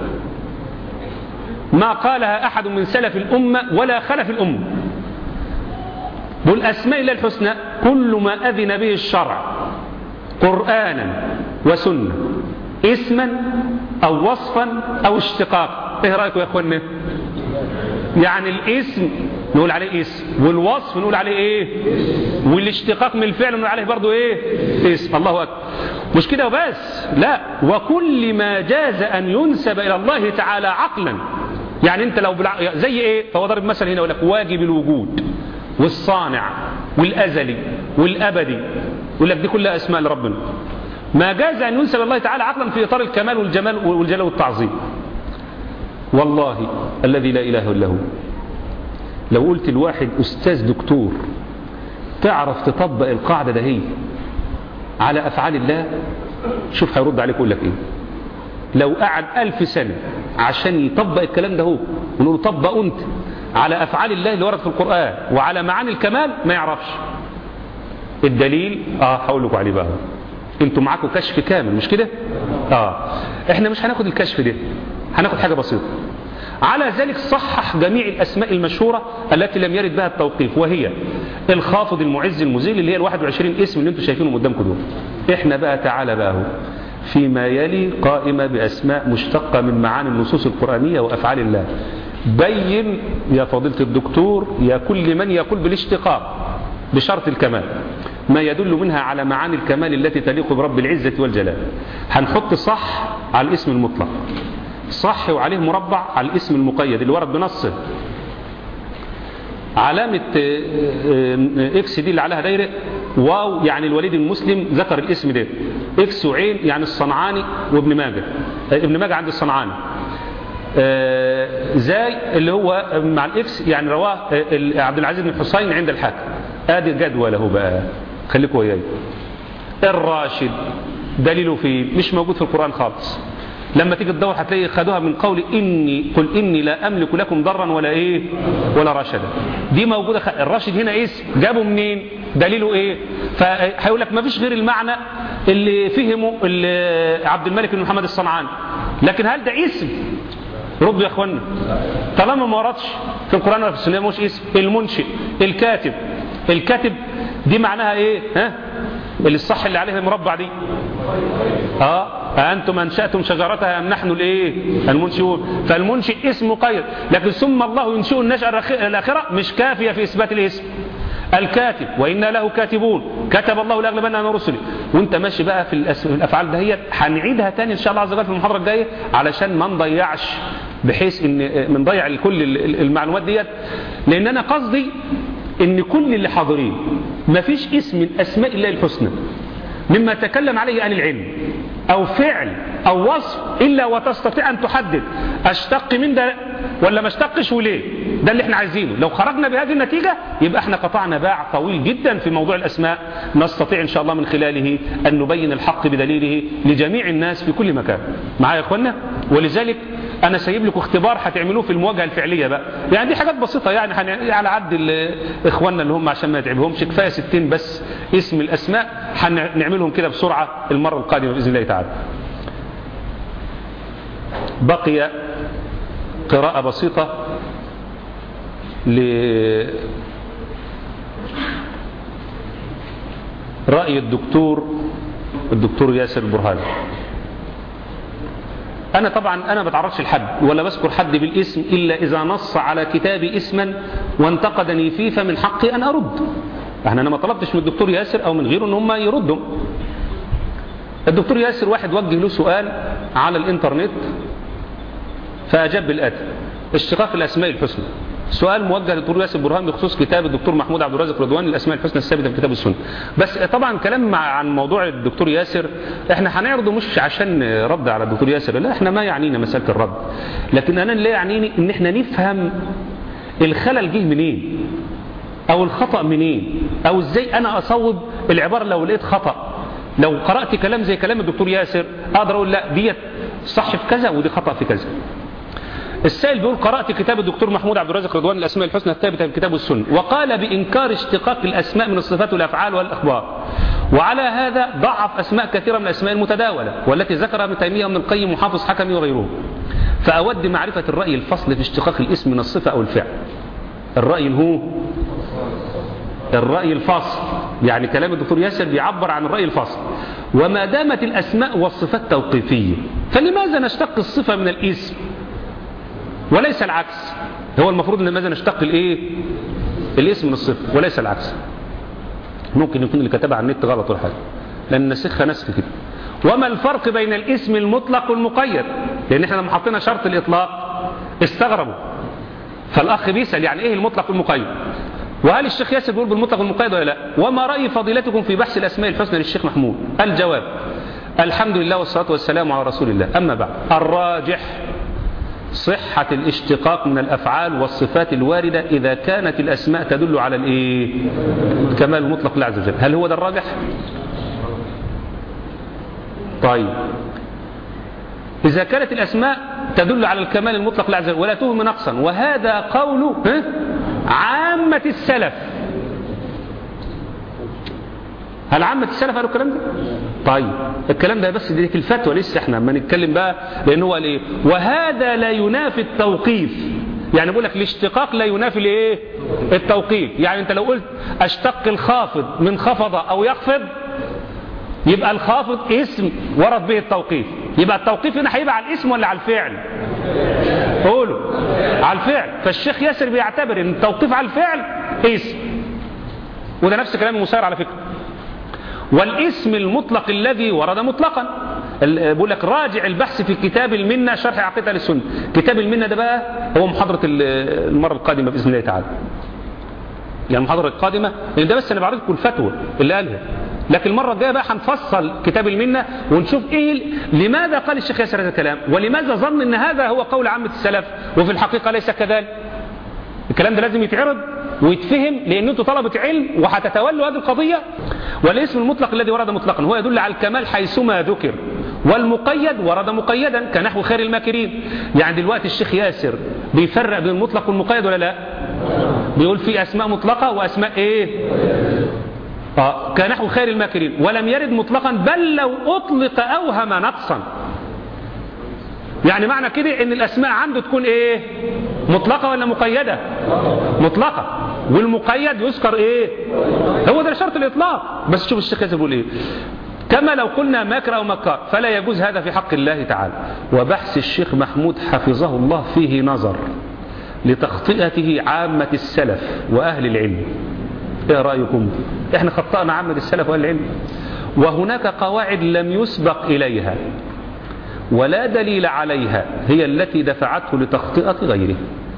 ما قالها احد من سلف الامه ولا خلف الامه بقول اسماء الله الحسنى كل ما اذن به الشرع قرانا وسنه اسما او وصفا او اشتقاق ايه رايكم يا اخوانا يعني الاسم نقول عليه اسم والوصف نقول عليه ايه والاشتقاق من الفعل نقول عليه برضو ايه اسم الله اكبر مش كده وبس لا وكل ما جاز ان ينسب الى الله تعالى عقلا يعني انت لو بلع... زي ايه فهو ضرب مثل هنا يقول لك واجب الوجود والصانع والازلي والابدي يقول لك دي كلها اسماء لربنا ما جاز أن ينسب الله تعالى عقلا في إطار الكمال والجمال والجلال والتعظيم والله الذي لا إله إلا هو لو قلت الواحد أستاذ دكتور تعرف تطبق القاعدة ده هي على أفعال الله شوف هيرد عليك يقول لك إيه لو قعد ألف سنة عشان يطبق الكلام ده هو ونقول طبق أنت على أفعال الله اللي ورد في القرآن وعلى معاني الكمال ما يعرفش الدليل اه هقول لكم عليه بقى انتوا معاكم كشف كامل مش كده اه احنا مش هناخد الكشف ده هناخد حاجة بسيطة على ذلك صحح جميع الأسماء المشهورة التي لم يرد بها التوقيف وهي الخافض المعز المذل اللي هي ال 21 اسم اللي انتم شايفينهم قدامكم دول احنا بقى تعالى بقى هو فيما يلي قائمة بأسماء مشتقة من معاني النصوص القرآنية وأفعال الله بين يا فضيلة الدكتور يا كل من يقول بالاشتقاق بشرط الكمال ما يدل منها على معاني الكمال التي تليق برب العزة والجلال هنحط صح على الاسم المطلق صح وعليه مربع على الاسم المقيد اللي ورد بنصه علامة اكس دي اللي عليها دايرة واو يعني الوليد المسلم ذكر الاسم ده اكس وعين يعني الصنعاني وابن ماجه ابن ماجه عند الصنعاني زاي اللي هو مع الاكس يعني رواه عبد العزيز بن حسين عند الحاكم ادي جدوله بقى خليكوا وياي الراشد دليله فيه مش موجود في القرآن خالص لما تيجي تدور هتلاقي خدوها من قول إني قل إني لا أملك لكم ضرا ولا إيه ولا رشدا دي موجودة الراشد هنا اسم جابه منين دليله إيه فهيقول لك ما فيش غير المعنى اللي فهمه اللي عبد الملك بن محمد الصنعاني لكن هل ده اسم ردوا يا اخوانا طالما ما وردش في القرآن ولا في السنة مش اسم المنشئ الكاتب الكاتب دي معناها ايه ها اللي الصح اللي عليه المربع دي اه أنتم أنشأتم شجرتها أم نحن الإيه المنشئون فالمنشئ اسم مقيد لكن ثم الله ينشئ النشأة الآخرة مش كافية في إثبات الاسم الكاتب وإنا له كاتبون كتب الله لأغلبن أنا رسلي وانت ماشي بقى في الأفعال دهيت هنعيدها تاني إن شاء الله عز وجل في المحاضرة الجاية علشان ما نضيعش بحيث ان من ضيع كل المعلومات ديت لأن أنا قصدي ان كل اللي حاضرين مفيش اسم من أسماء الله الحسنى مما تكلم عليه أهل العلم أو فعل أو وصف إلا وتستطيع أن تحدد أشتق من ده ولا ما اشتقش وليه ده اللي احنا عايزينه لو خرجنا بهذه النتيجة يبقى احنا قطعنا باع طويل جدا في موضوع الأسماء نستطيع إن شاء الله من خلاله أن نبين الحق بدليله لجميع الناس في كل مكان معايا يا أخوانا ولذلك أنا سايب لكم اختبار هتعملوه في المواجهة الفعلية بقى يعني دي حاجات بسيطة يعني على عد إخواننا اللي هم عشان ما يتعبهمش كفاية 60 بس اسم الأسماء هنعملهم كده بسرعة المرة القادمة بإذن الله تعالى بقي قراءة بسيطة لرأي الدكتور الدكتور ياسر البرهاني أنا طبعا أنا بتعرضش لحد ولا بذكر حد بالاسم إلا إذا نص على كتابي اسما وانتقدني فيه فمن حقي أن أرد يعني أنا ما طلبتش من الدكتور ياسر أو من غيره أن هم يردوا الدكتور ياسر واحد وجه له سؤال على الإنترنت فأجاب بالآتي اشتقاق الأسماء الحسنى سؤال موجه للدكتور ياسر برهان بخصوص كتاب الدكتور محمود عبد الرازق رضوان الاسماء الحسنى الثابته في كتاب السنه بس طبعا كلام مع عن موضوع الدكتور ياسر احنا هنعرضه مش عشان رد على الدكتور ياسر لا احنا ما يعنينا مساله الرد لكن انا اللي يعنيني ان احنا نفهم الخلل جه منين او الخطا منين او ازاي انا اصوب العباره لو لقيت خطا لو قرات كلام زي كلام الدكتور ياسر اقدر اقول لا ديت صح في كذا ودي خطا في كذا السائل بيقول قرأت كتاب الدكتور محمود عبد الرازق رضوان الأسماء الحسنى الثابتة في كتاب السنة وقال بإنكار اشتقاق الأسماء من الصفات والأفعال والأخبار وعلى هذا ضعف أسماء كثيرة من الأسماء المتداولة والتي ذكرها ابن تيمية وابن القيم وحافظ حكمي وغيرهم فأود معرفة الرأي الفصل في اشتقاق الاسم من الصفة أو الفعل الرأي هو الرأي الفصل يعني كلام الدكتور ياسر بيعبر عن الرأي الفصل وما دامت الأسماء والصفات توقيفية فلماذا نشتق الصفة من الاسم وليس العكس هو المفروض ان لماذا نشتق الايه الاسم من الصفه وليس العكس ممكن يكون اللي كتبها على النت غلط ولا حاجه لان نسخها نسخ كده وما الفرق بين الاسم المطلق والمقيد لان احنا لما حطينا شرط الاطلاق استغربوا فالاخ بيسال يعني ايه المطلق والمقيد وهل الشيخ ياسر بيقول بالمطلق والمقيد ولا لا وما راي فضيلتكم في بحث الاسماء الحسنى للشيخ محمود الجواب الحمد لله والصلاه والسلام على رسول الله اما بعد الراجح صحة الاشتقاق من الأفعال والصفات الواردة إذا كانت الأسماء تدل على الإيه؟ الكمال المطلق لله عز وجل هل هو ده الراجح؟ طيب إذا كانت الأسماء تدل على الكمال المطلق لله عز وجل ولا تهم نقصا وهذا قول عامة السلف هل عامة السلف قالوا الكلام ده؟ طيب الكلام ده بس دي في الفتوى لسه احنا اما نتكلم بقى لان هو الايه وهذا لا ينافي التوقيف يعني بقول لك الاشتقاق لا ينافي الايه التوقيف يعني انت لو قلت اشتق الخافض من خفض او يخفض يبقى الخافض اسم ورد به التوقيف يبقى التوقيف هنا هيبقى على الاسم ولا على الفعل قولوا على الفعل فالشيخ ياسر بيعتبر ان التوقيف على الفعل اسم وده نفس كلام المسير على فكره والاسم المطلق الذي ورد مطلقا بقول لك راجع البحث في كتاب المنة شرح عقيدة للسنة كتاب المنة ده بقى هو محاضرة المرة القادمة بإذن الله تعالى يعني المحاضرة القادمة لأن ده بس أنا بعرض لكم الفتوى اللي قالها لكن المرة الجاية بقى هنفصل كتاب المنة ونشوف إيه لماذا قال الشيخ ياسر هذا الكلام ولماذا ظن أن هذا هو قول عامة السلف وفي الحقيقة ليس كذلك الكلام ده لازم يتعرض ويتفهم لان انتوا طلبة علم وهتتولوا هذه القضية والاسم المطلق الذي ورد مطلقا هو يدل على الكمال حيثما ذكر والمقيد ورد مقيدا كنحو خير الماكرين يعني دلوقتي الشيخ ياسر بيفرق بين المطلق والمقيد ولا لا بيقول في اسماء مطلقة واسماء ايه آه كنحو خير الماكرين ولم يرد مطلقا بل لو أطلق أوهم نقصا يعني معنى كده ان الاسماء عنده تكون ايه مطلقة ولا مقيدة مطلقة والمقيد يذكر ايه هو ده شرط الاطلاق بس شوف الشيخ ياسر بيقول ايه كما لو قلنا ماكر او مكار فلا يجوز هذا في حق الله تعالى وبحث الشيخ محمود حفظه الله فيه نظر لتخطئته عامة السلف واهل العلم ايه رأيكم احنا خطأنا عامة السلف واهل العلم وهناك قواعد لم يسبق اليها ولا دليل عليها هي التي دفعته لتخطئة غيره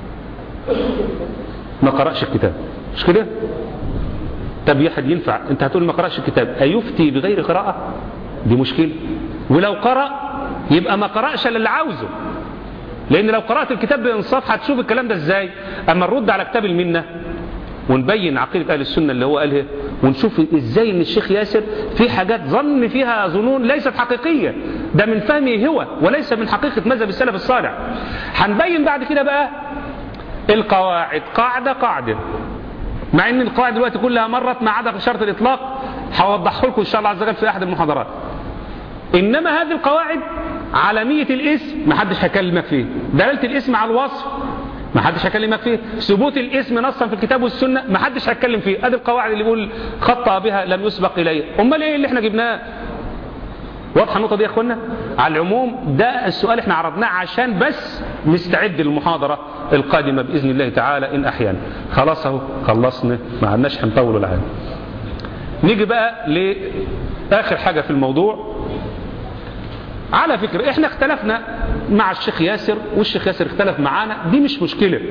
ما قرأش الكتاب مش كده طب يا حد ينفع انت هتقول ما قرأش الكتاب أيفتي بغير قراءة دي مشكلة ولو قرأ يبقى ما قرأش اللي عاوزه لأن لو قرأت الكتاب بإنصاف هتشوف الكلام ده ازاي أما نرد على كتاب المنة ونبين عقيدة أهل السنة اللي هو قالها ونشوف ازاي ان الشيخ ياسر في حاجات ظن فيها ظنون ليست حقيقية ده من فهمه هو وليس من حقيقة مذهب السلف الصالح هنبين بعد كده بقى القواعد قاعدة قاعدة مع ان القواعد دلوقتي كلها مرت ما عدا شرط الاطلاق هوضحه لكم ان شاء الله عز وجل في احد المحاضرات انما هذه القواعد عالمية الاسم ما حدش هيكلمك فيه دلالة الاسم على الوصف ما حدش هيكلمك فيه ثبوت الاسم نصا في الكتاب والسنة ما حدش هيتكلم فيه ادي القواعد اللي بيقول خطأ بها لم يسبق اليه امال ايه اللي احنا جبناه واضحه النقطه دي يا اخوانا على العموم ده السؤال احنا عرضناه عشان بس نستعد للمحاضره القادمه باذن الله تعالى ان احيانا خلاص اهو خلصنا ما عندناش هنطول العام نيجي بقى لاخر حاجه في الموضوع على فكرة احنا اختلفنا مع الشيخ ياسر والشيخ ياسر اختلف معانا دي مش مشكلة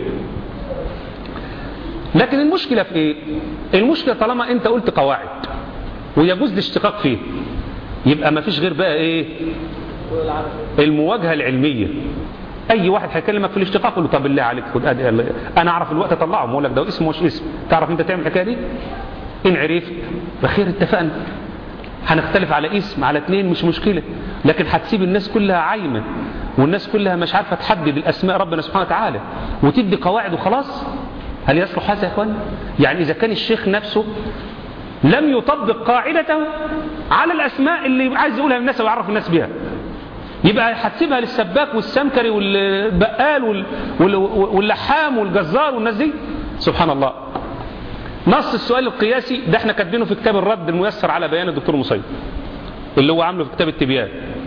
لكن المشكلة في ايه المشكلة طالما انت قلت قواعد ويجوز الاشتقاق فيه يبقى ما فيش غير بقى ايه المواجهة العلمية اي واحد هيكلمك في الاشتقاق يقول له طب بالله عليك خد أدي انا اعرف الوقت اطلعه بقول لك ده اسم مش اسم تعرف انت تعمل الحكايه دي ان عرفت بخير اتفقنا هنختلف على اسم على اتنين مش مشكلة لكن هتسيب الناس كلها عايمة والناس كلها مش عارفة تحدد الأسماء ربنا سبحانه وتعالى وتدي قواعد وخلاص هل يصلح هذا يا اخوان يعني إذا كان الشيخ نفسه لم يطبق قاعدته على الأسماء اللي عايز يقولها للناس ويعرف الناس بها يبقى هتسيبها للسباك والسمكري والبقال واللحام والجزار والناس دي سبحان الله نص السؤال القياسي ده احنا كاتبينه في كتاب الرد الميسر على بيان الدكتور مصيب اللي هو عامله في كتاب التبيان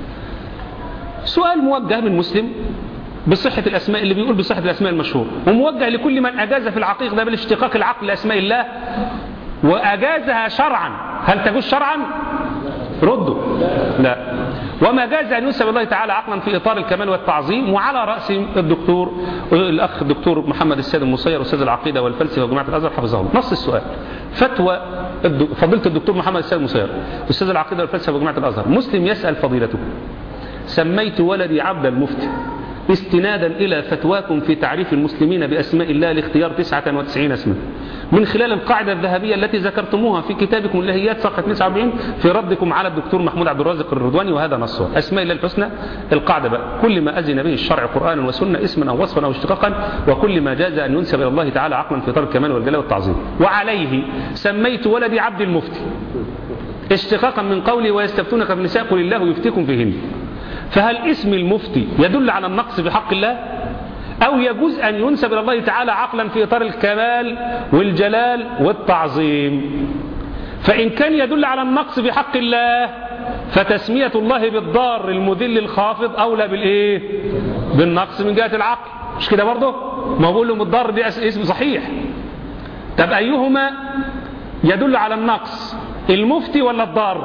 سؤال موجه من مسلم بصحة الأسماء اللي بيقول بصحة الأسماء المشهور وموجه لكل من أجاز في العقيق ده بالاشتقاق العقل لأسماء الله وأجازها شرعا هل تجوز شرعا ردوا لا وما جاز أن ينسب الله تعالى عقلا في إطار الكمال والتعظيم وعلى رأس الدكتور الأخ الدكتور محمد السيد المصير أستاذ العقيدة والفلسفة وجماعة الأزهر حفظه الله نص السؤال فتوى فضيلة الدكتور محمد السيد المصير أستاذ العقيدة والفلسفة وجماعة الأزهر مسلم يسأل فضيلته سميت ولدي عبد المفتي استنادا إلى فتواكم في تعريف المسلمين بأسماء الله لاختيار 99 اسما من خلال القاعدة الذهبية التي ذكرتموها في كتابكم الهيات صفحة 49 في ردكم على الدكتور محمود عبد الرازق الرضواني وهذا نصه أسماء الله الحسنى القاعدة بقى كل ما أذن به الشرع قرآنا وسنة اسما أو وصفا أو اشتقاقا وكل ما جاز أن ينسب إلى الله تعالى عقلا في إطار الكمال والجلال والتعظيم وعليه سميت ولدي عبد المفتي اشتقاقا من قولي ويستفتونك في النساء قل الله يفتيكم فيهن فهل اسم المفتي يدل على النقص في حق الله أو يجوز أن ينسب إلى الله تعالى عقلا في إطار الكمال والجلال والتعظيم فإن كان يدل على النقص في حق الله فتسمية الله بالضار المذل الخافض أولى بالإيه بالنقص من جهة العقل مش كده برضه ما بقول لهم الضار دي اسم صحيح طب أيهما يدل على النقص المفتي ولا الضار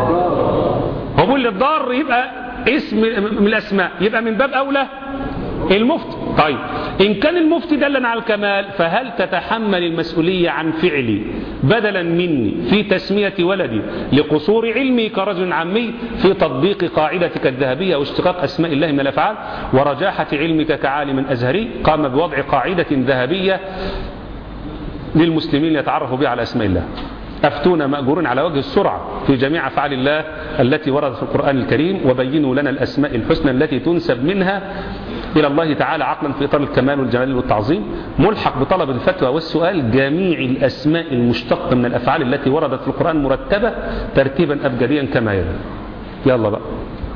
هو بقول الضار يبقى اسم من الأسماء يبقى من باب أولى المفتي طيب إن كان المفتي دلا على الكمال فهل تتحمل المسؤولية عن فعلي بدلا مني في تسمية ولدي لقصور علمي كرجل عمي في تطبيق قاعدتك الذهبية واشتقاق أسماء الله من الأفعال ورجاحة علمك كعالم أزهري قام بوضع قاعدة ذهبية للمسلمين يتعرفوا بها على أسماء الله أفتونا مأجورون على وجه السرعة في جميع أفعال الله التي وردت في القرآن الكريم وبينوا لنا الأسماء الحسنى التي تنسب منها إلى الله تعالى عقلا في إطار الكمال والجلال والتعظيم ملحق بطلب الفتوى والسؤال جميع الأسماء المشتقة من الأفعال التي وردت في القرآن مرتبة ترتيبا أبجديا كما يلي يلا بقى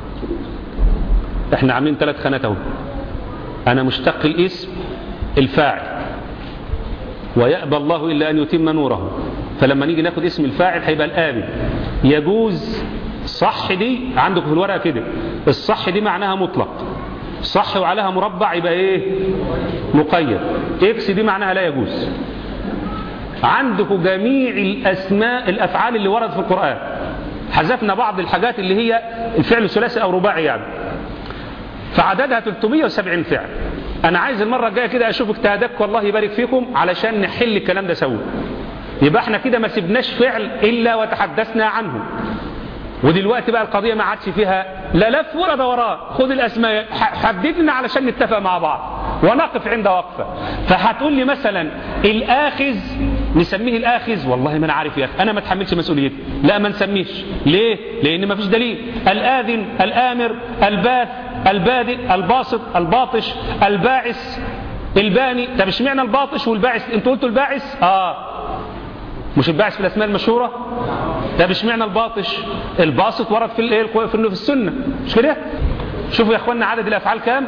احنا عاملين ثلاث خانات اهو انا مشتق الاسم الفاعل ويأبى الله إلا أن يتم نوره فلما نيجي ناخد اسم الفاعل هيبقى الآمن يجوز صح دي عندكم في الورقة كده الصح دي معناها مطلق صح وعليها مربع يبقى ايه مقيد اكس دي معناها لا يجوز عندكم جميع الأسماء الأفعال اللي وردت في القرآن حذفنا بعض الحاجات اللي هي الفعل الثلاثي أو رباعي يعني فعددها 370 فعل انا عايز المره الجايه كده اشوف اجتهاداتكم والله يبارك فيكم علشان نحل الكلام ده سوا يبقى احنا كده ما سبناش فعل الا وتحدثنا عنه ودلوقتي بقى القضيه ما عادش فيها لا لف ولا دوران خد الاسماء حدد لنا علشان نتفق مع بعض ونقف عند وقفه فهتقول لي مثلا الاخذ نسميه الاخذ والله ما انا عارف يا اخي انا ما اتحملش مسؤوليتي لا ما نسميش ليه لان ما فيش دليل الاذن الامر الباث البادئ الباسط الباطش الباعث الباني طب اشمعنى الباطش والباعث انتوا قلتوا الباعث اه مش الباعث في الاسماء المشهوره طب اشمعنى الباطش الباسط ورد في الايه في السنه مش كده شوفوا يا اخوانا عدد الافعال كام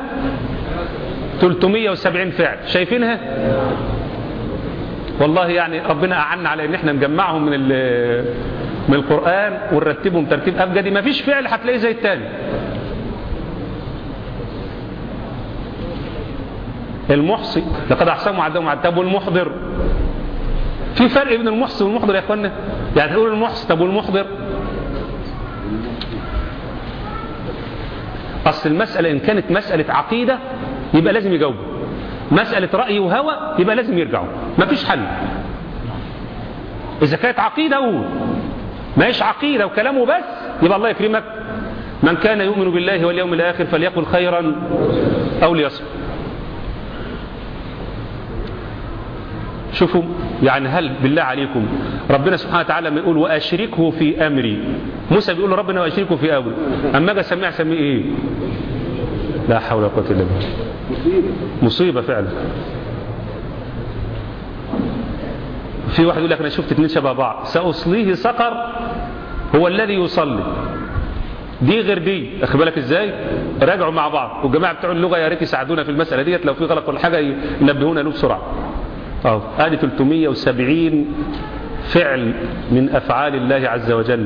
370 فعل شايفينها والله يعني ربنا أعنا على ان احنا نجمعهم من من القرآن ونرتبهم ترتيب أبجدي ما فيش فعل هتلاقيه زي التاني المحصي لقد أحسنوا عدهم عد طب والمحضر في فرق بين المحصي والمحضر يا اخوانا يعني تقول المحصي طب والمحضر أصل المسألة إن كانت مسألة عقيدة يبقى لازم يجاوبوا مسألة رأي وهوى يبقى لازم يرجعوا مفيش حل إذا كانت عقيدة قول ما هيش عقيدة وكلامه بس يبقى الله يكرمك من كان يؤمن بالله واليوم الآخر فليقل خيرا أو ليصمت شوفوا يعني هل بالله عليكم ربنا سبحانه وتعالى ما يقول وأشركه في أمري موسى بيقول ربنا وأشركه في أمري أما أجي أسميه أسميه إيه لا حول ولا قوة إلا بالله مصيبة فعلا في واحد يقول لك أنا شفت اتنين شبه بعض سأصليه سقر هو الذي يصلي دي غير دي اخد بالك ازاي راجعوا مع بعض والجماعه بتوع اللغه يا ريت يساعدونا في المساله ديت لو في غلط ولا حاجه ينبهونا له بسرعه اه ادي 370 فعل من افعال الله عز وجل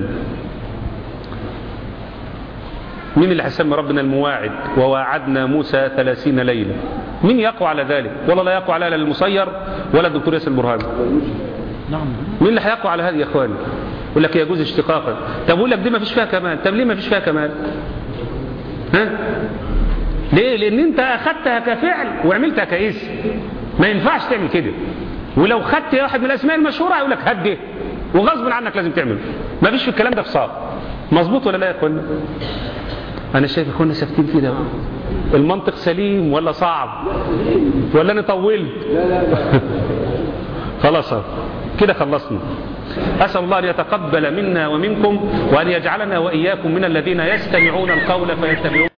مين اللي هيسمي ربنا المواعد وواعدنا موسى ثلاثين ليلة مين يقوى على ذلك ولا لا يقوى على المصير ولا الدكتور ياسر البرهان نعم مين اللي هيقوى على هذه يا اخواني يقول لك يجوز اشتقاقا طب يقول لك دي ما فيش فيها كمال طب ليه ما فيش فيها كمال ها ليه لان انت اخذتها كفعل وعملتها كاسم ما ينفعش تعمل كده ولو خدت واحد من الاسماء المشهوره يقول لك هات ده وغصب عنك لازم تعمله ما فيش في الكلام ده فصال مظبوط ولا لا يا اخوانا انا شايف اخوانا ساكتين كده المنطق سليم ولا صعب ولا انا طولت خلاص كده خلصنا أسأل الله أن يتقبل منا ومنكم وأن يجعلنا وإياكم من الذين يستمعون القول فيتبعون